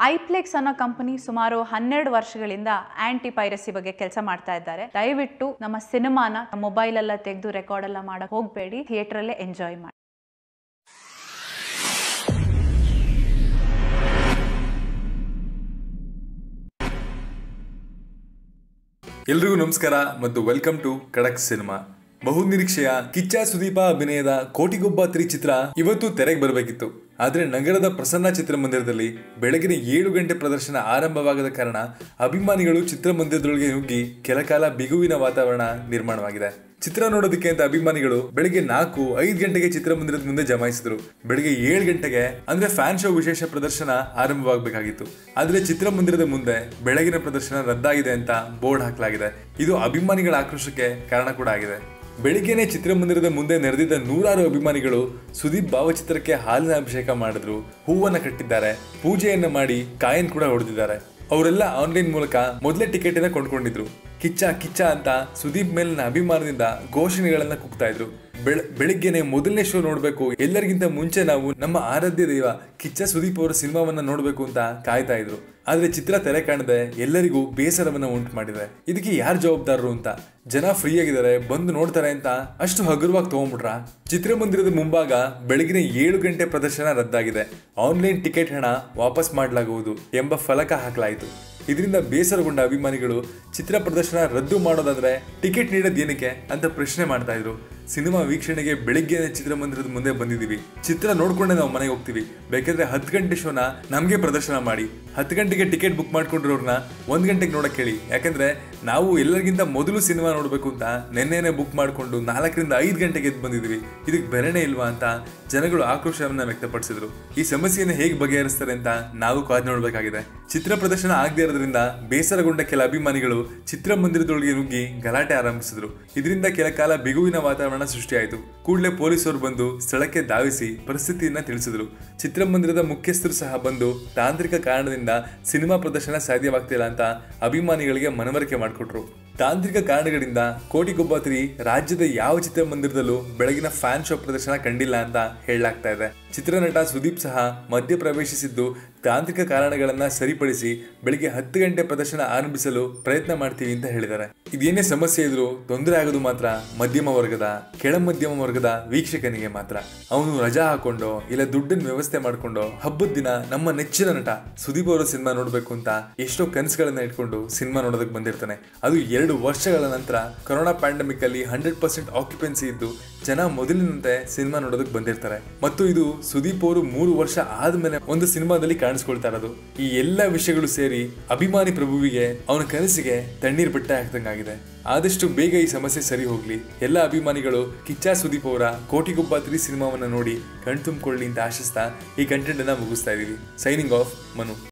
ಐಪ್ಲೆಕ್ಸ್ ಅನ್ನೋ ಕಂಪನಿ ಸುಮಾರು ಹನ್ನೆರಡು ವರ್ಷಗಳಿಂದ ಆಂಟಿ ಪೈರಸಿ ಬಗ್ಗೆ ಕೆಲಸ ಮಾಡ್ತಾ ಇದ್ದಾರೆ ದಯವಿಟ್ಟು ನಮ್ಮ ಸಿನಿಮಾನ ಮೊಬೈಲ್ ಎಲ್ಲ ತೆಗೆದು ರೆಕಾರ್ಡ್ ಎಲ್ಲ ಮಾಡಕ್ ಹೋಗಬೇಡಿ ಥಿಯೇಟರ್ ಅಲ್ಲೇ ಎಂಜಾಯ್ ಮಾಡಿ ಎಲ್ರಿಗೂ ನಮಸ್ಕಾರ ಮತ್ತು ವೆಲ್ಕಮ್ ಟು ಖಡಕ್ ಸಿನಿಮಾ ಬಹುನಿರೀಕ್ಷೆಯ ಕಿಚ್ಚ ಸುದೀಪ ಅಭಿನಯದ ಕೋಟಿಗೊಬ್ಬ ತ್ರಿ ಚಿತ್ರ ಇವತ್ತು ತೆರೆಗೆ ಬರಬೇಕಿತ್ತು ಆದರೆ ನಗರದ ಪ್ರಸನ್ನ ಚಿತ್ರಮಂದಿರದಲ್ಲಿ ಬೆಳಗಿನ ಏಳು ಗಂಟೆ ಪ್ರದರ್ಶನ ಆರಂಭವಾಗದ ಕಾರಣ ಅಭಿಮಾನಿಗಳು ಚಿತ್ರಮಂದಿರದೊಳಗೆ ನುಗ್ಗಿ ಕೆಲಕಾಲ ಬಿಗುವಿನ ವಾತಾವರಣ ನಿರ್ಮಾಣವಾಗಿದೆ ಚಿತ್ರ ನೋಡೋದಕ್ಕೆ ಅಂತ ಅಭಿಮಾನಿಗಳು ಬೆಳಿಗ್ಗೆ ನಾಲ್ಕು ಐದು ಗಂಟೆಗೆ ಚಿತ್ರಮಂದಿರದ ಮುಂದೆ ಜಮಾಯಿಸಿದ್ರು ಬೆಳಿಗ್ಗೆ ಏಳು ಗಂಟೆಗೆ ಅಂದ್ರೆ ಫ್ಯಾನ್ ಶೋ ವಿಶೇಷ ಪ್ರದರ್ಶನ ಆರಂಭವಾಗಬೇಕಾಗಿತ್ತು ಆದ್ರೆ ಚಿತ್ರಮಂದಿರದ ಮುಂದೆ ಬೆಳಗಿನ ಪ್ರದರ್ಶನ ರದ್ದಾಗಿದೆ ಅಂತ ಬೋರ್ಡ್ ಹಾಕಲಾಗಿದೆ ಇದು ಅಭಿಮಾನಿಗಳ ಆಕ್ರೋಶಕ್ಕೆ ಕಾರಣ ಕೂಡ ಆಗಿದೆ ಬೆಳಿಗ್ಗೆನೆ ಚಿತ್ರಮಂದಿರದ ಮುಂದೆ ನೆರೆದಿದ್ದ ನೂರಾರು ಅಭಿಮಾನಿಗಳು ಸುದೀಪ್ ಭಾವಚಿತ್ರಕ್ಕೆ ಹಾಲಿನ ಅಭಿಷೇಕ ಮಾಡಿದ್ರು ಹೂವನ್ನ ಕಟ್ಟಿದ್ದಾರೆ ಪೂಜೆಯನ್ನ ಮಾಡಿ ಕಾಯನ್ ಕೂಡ ಹೊಡೆದಿದ್ದಾರೆ ಅವರೆಲ್ಲ ಆನ್ಲೈನ್ ಮೂಲಕ ಮೊದಲೇ ಟಿಕೆಟ್ ಅನ್ನ ಕೊಂಡ್ಕೊಂಡಿದ್ರು ಕಿಚ್ಚ ಕಿಚ್ಚ ಅಂತ ಸುದೀಪ್ ಮೇಲಿನ ಅಭಿಮಾನದಿಂದ ಘೋಷಣೆಗಳನ್ನ ಕೂಗ್ತಾ ಇದ್ರು ಬೆಳ ಬೆಳಿಗ್ಗೆನೆ ಮೊದಲನೇ ಶೋ ನೋಡ್ಬೇಕು ಎಲ್ಲರಿಗಿಂತ ಮುಂಚೆ ನಾವು ನಮ್ಮ ಆರಾಧ್ಯ ದೈವ ಕಿಚ್ಚ ಸುದೀಪ್ ಅವರ ಸಿನಿಮಾವನ್ನ ನೋಡ್ಬೇಕು ಅಂತ ಕಾಯ್ತಾ ಇದ್ರು ಆದ್ರೆ ಚಿತ್ರ ತೆರೆ ಕಾಣದೆ ಎಲ್ಲರಿಗೂ ಬೇಸರವನ್ನ ಉಂಟು ಮಾಡಿದೆ ಇದಕ್ಕೆ ಯಾರು ಜವಾಬ್ದಾರರು ಅಂತ ಜನ ಫ್ರೀ ಆಗಿದ್ದಾರೆ ಬಂದು ನೋಡ್ತಾರೆ ಅಂತ ಅಷ್ಟು ಹಗುರವಾಗಿ ತಗೊಂಡ್ಬಿಟ್ರ ಚಿತ್ರಮಂದಿರದ ಮುಂಭಾಗ ಬೆಳಗಿನ ಏಳು ಗಂಟೆ ಪ್ರದರ್ಶನ ರದ್ದಾಗಿದೆ ಆನ್ಲೈನ್ ಟಿಕೆಟ್ ಹಣ ವಾಪಸ್ ಮಾಡಲಾಗುವುದು ಎಂಬ ಫಲಕ ಹಾಕಲಾಯಿತು ಇದರಿಂದ ಬೇಸರಗೊಂಡ ಅಭಿಮಾನಿಗಳು ಚಿತ್ರ ಪ್ರದರ್ಶನ ರದ್ದು ಮಾಡೋದಾದ್ರೆ ಟಿಕೆಟ್ ನೀಡೋದು ಏನಕ್ಕೆ ಅಂತ ಪ್ರಶ್ನೆ ಮಾಡ್ತಾ ಇದ್ರು ಸಿನಿಮಾ ವೀಕ್ಷಣೆಗೆ ಬೆಳಿಗ್ಗೆ ಚಿತ್ರಮಂದಿರದ ಮುಂದೆ ಬಂದಿದ್ದೀವಿ ಚಿತ್ರ ನೋಡ್ಕೊಂಡೆ ನಾವು ಮನೆಗೆ ಹೋಗ್ತೀವಿ ಬೇಕಾದ್ರೆ ಹತ್ತು ಗಂಟೆ ಶೋನ ನಮಗೆ ಪ್ರದರ್ಶನ ಮಾಡಿ ಹತ್ತು ಗಂಟೆಗೆ ಟಿಕೆಟ್ ಬುಕ್ ಮಾಡ್ಕೊಂಡಿರೋರ್ನ ಒಂದ್ ಗಂಟೆಗೆ ನೋಡಕ್ ಹೇಳಿ ಯಾಕಂದ್ರೆ ನಾವು ಎಲ್ಲರಿಗಿಂತ ಮೊದಲು ಸಿನಿಮಾ ನೋಡ್ಬೇಕು ಅಂತ ನೆನ್ನೆನೆ ಬುಕ್ ಮಾಡ್ಕೊಂಡು ನಾಲ್ಕರಿಂದ ಐದು ಗಂಟೆಗೆ ಎದ್ದು ಬಂದಿದ್ದೀವಿ ಇದಕ್ಕೆ ಬೆರಣೆ ಇಲ್ವಾ ಅಂತ ಜನಗಳು ಆಕ್ರೋಶವನ್ನ ವ್ಯಕ್ತಪಡಿಸಿದ್ರು ಈ ಸಮಸ್ಯೆಯನ್ನು ಹೇಗೆ ಬಗೆಹರಿಸ್ತಾರೆ ಅಂತ ನಾವು ಕಾದ್ ನೋಡ್ಬೇಕಾಗಿದೆ ಚಿತ್ರ ಪ್ರದರ್ಶನ ಆಗದೆ ಇರೋದ್ರಿಂದ ಬೇಸರಗೊಂಡ ಕೆಲ ಅಭಿಮಾನಿಗಳು ಚಿತ್ರಮಂದಿರದೊಳಗೆ ನುಗ್ಗಿ ಗಲಾಟೆ ಆರಂಭಿಸಿದ್ರು ಇದರಿಂದ ಕೆಲ ಕಾಲ ಬಿಗುವಿನ ವಾತಾವರಣ ಸೃಷ್ಟಿಯಾಯಿತು ಕೂಡಲೇ ಪೊಲೀಸರು ಬಂದು ಸ್ಥಳಕ್ಕೆ ಧಾವಿಸಿ ಪರಿಸ್ಥಿತಿಯನ್ನ ತಿಳಿಸಿದ್ರು ಚಿತ್ರಮಂದಿರದ ಮುಖ್ಯಸ್ಥರು ಸಹ ಬಂದು ತಾಂತ್ರಿಕ ಕಾರಣದಿಂದ ಸಿನಿಮಾ ಪ್ರದರ್ಶನ ಸಾಧ್ಯವಾಗ್ತಿಲ್ಲ ಅಂತ ಅಭಿಮಾನಿಗಳಿಗೆ ಮನವರಿಕೆ ಮಾಡಿಕೊಟ್ರು ತಾಂತ್ರಿಕ ಕಾರಣಗಳಿಂದ ಕೋಟಿಗೊಬ್ಬ ತ್ರಿ ರಾಜ್ಯದ ಯಾವ ಚಿತ್ರಮಂದಿರದಲ್ಲೂ ಬೆಳಗಿನ ಫ್ಯಾನ್ ಶೋ ಪ್ರದರ್ಶನ ಕಂಡಿಲ್ಲ ಅಂತ ಹೇಳಲಾಗ್ತಾ ಇದೆ ಚಿತ್ರನಟ ಸುದೀಪ್ ಸಹ ಮಧ್ಯ ಪ್ರವೇಶಿಸಿದ್ದು ತಾಂತ್ರಿಕ ಕಾರಣಗಳನ್ನ ಸರಿಪಡಿಸಿ ಬೆಳಿಗ್ಗೆ ಹತ್ತು ಗಂಟೆ ಪ್ರದರ್ಶನ ಆರಂಭಿಸಲು ಪ್ರಯತ್ನ ಮಾಡ್ತೀವಿ ಅಂತ ಹೇಳಿದ್ದಾರೆ ಇದೇನೇ ಸಮಸ್ಯೆ ಇದ್ರೂ ತೊಂದರೆ ಆಗೋದು ಮಾತ್ರ ಮಧ್ಯಮ ವರ್ಗದ ಕೆಳ ಮಧ್ಯಮ ವರ್ಗದ ವೀಕ್ಷಕನಿಗೆ ಮಾತ್ರ ಅವನು ರಜಾ ಹಾಕೊಂಡು ಇಲ್ಲ ದುಡ್ಡಿನ ವ್ಯವಸ್ಥೆ ಮಾಡ್ಕೊಂಡು ಹಬ್ಬದ ದಿನ ನಮ್ಮ ನೆಚ್ಚಿನ ನಟ ಸುದೀಪ್ ಅವರ ಸಿನಿಮಾ ನೋಡ್ಬೇಕು ಅಂತ ಎಷ್ಟೋ ಕನಸುಗಳನ್ನ ಇಟ್ಕೊಂಡು ಸಿನಿಮಾ ನೋಡೋದಕ್ಕೆ ಬಂದಿರ್ತಾನೆ ಅದು ಎರಡು ವರ್ಷಗಳ ನಂತರ ಕೊರೋನಾ ಪ್ಯಾಂಡಮಿಕ್ ಅಲ್ಲಿ ಹಂಡ್ರೆಡ್ ಪರ್ಸೆಂಟ್ ಆಕ್ಯುಪೆನ್ಸಿ ಇದ್ದು ಜನ ಮೊದಲಿನಂತೆ ಸಿನಿಮಾ ನೋಡೋದಕ್ಕೆ ಬಂದಿರ್ತಾರೆ ಮತ್ತು ಇದು ಸುದೀಪ್ ಅವರು ಮೂರು ವರ್ಷ ಆದ್ಮೇಲೆ ಒಂದು ಸಿನಿಮಾದಲ್ಲಿ ಕಾಣಿಸ್ಕೊಳ್ತಾ ಇರೋದು ಈ ಎಲ್ಲ ವಿಷಯಗಳು ಸೇರಿ ಅಭಿಮಾನಿ ಪ್ರಭುವಿಗೆ ಅವನ ಕನಸಿಗೆ ತಣ್ಣೀರ್ ಬಟ್ಟೆ ಹಾಕ್ದಂಗಾಗಿದೆ ಆದಷ್ಟು ಬೇಗ ಈ ಸಮಸ್ಯೆ ಸರಿ ಹೋಗ್ಲಿ ಎಲ್ಲ ಅಭಿಮಾನಿಗಳು ಕಿಚ್ಚ ಸುದೀಪ್ ಅವರ ಕೋಟಿಗೊಬ್ಬ ತ್ರಿ ಸಿನಿಮಾವನ್ನ ನೋಡಿ ಕಣ್ತುಂಬಿಕೊಳ್ಳಿ ಅಂತ ಆಶಿಸ್ತಾ ಈ ಕಂಟೆಂಟ್ ಅನ್ನ ಮುಗಿಸ್ತಾ ಇದೀವಿ ಸೈನಿಂಗ್ ಆಫ್ ಮನು